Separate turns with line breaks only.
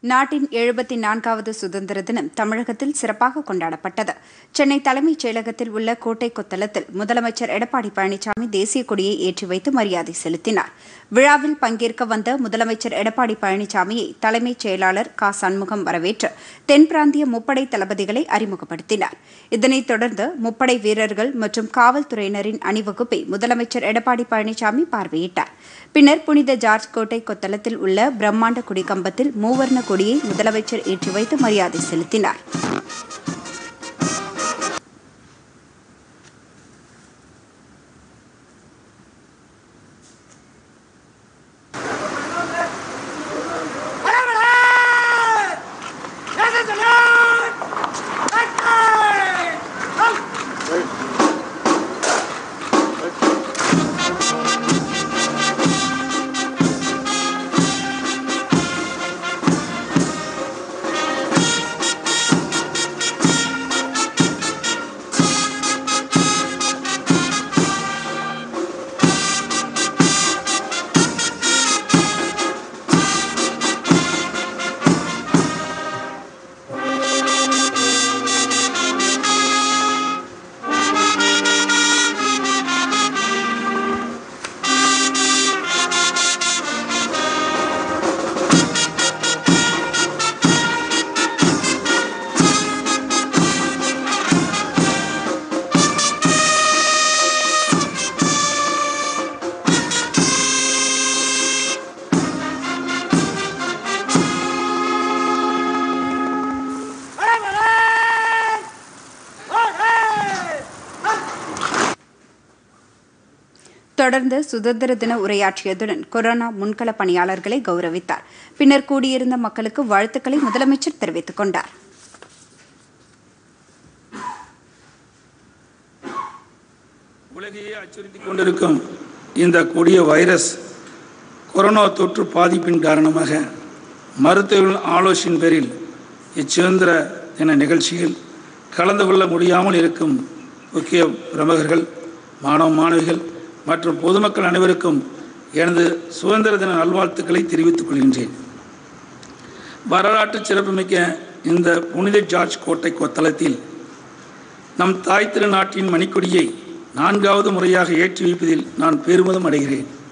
நாட்டின் எழுபத்தி நான்காவது சுதந்திர தினம் தமிழகத்தில் சிறப்பாக கொண்டாடப்பட்டது சென்னை தலைமைச் செயலகத்தில் உள்ள கோட்டை கொத்தளத்தில் முதலமைச்சர் எடப்பாடி பழனிசாமி தேசிய கொடியை ஏற்றி வைத்து மரியாதை செலுத்தினார் விழாவில் பங்கேற்க வந்த முதலமைச்சர் எடப்பாடி பழனிசாமியை தலைமைச் செயலாளர் க சண்முகம் வரவேற்று தென் பிராந்திய முப்படை தளபதிகளை அறிமுகப்படுத்தினார் இதனைத் தொடர்ந்து முப்படை வீரர்கள் மற்றும் காவல்துறையினரின் அணிவகுப்பை முதலமைச்சர் எடப்பாடி பழனிசாமி பார்வையிட்டார் பின்னர் புனித ஜார்ஜ் கோட்டை கொத்தளத்தில் உள்ள பிரம்மாண்ட கொடிக்கம்பத்தில் மூவர்ண கொடியை முதலமைச்சர் ஏற்றி வைத்து மரியாதை செலுத்தினார் தொடர்ந்து சுதந்திர தின உரையாற்றியதுடன் கொரோனா முன்கள பணியாளர்களை கௌரவித்தார் பின்னர் கூடியிருந்த மக்களுக்கு வாழ்த்துக்களை முதலமைச்சர் தெரிவித்துக் கொண்டார்
உலகையே அச்சுறுத்திக் கொண்டிருக்கும் இந்த கொடிய வைரஸ் கொரோனா தொற்று பாதிப்பின் காரணமாக மருத்துவர்களின் ஆலோசனை பேரில் இச்சுதந்திர தின நிகழ்ச்சியில் கலந்து கொள்ள முடியாமல் இருக்கும் முக்கிய பிரமுகர்கள் மாணவ மாணவிகள் மற்றும் பொதுமக்கள் அனைவருக்கும் எனது சுதந்திர தின நல்வாழ்த்துக்களை தெரிவித்துக் கொள்கின்றேன் வரலாற்று சிறப்புமிக்க இந்த புனித ஜார்ஜ் கோட்டை கொத்தளத்தில் நம் தாய் திருநாட்டின் மணிக்கொடியை நான்காவது முறையாக ஏற்றி வைப்பதில் நான் பெருமிதம் அடைகிறேன்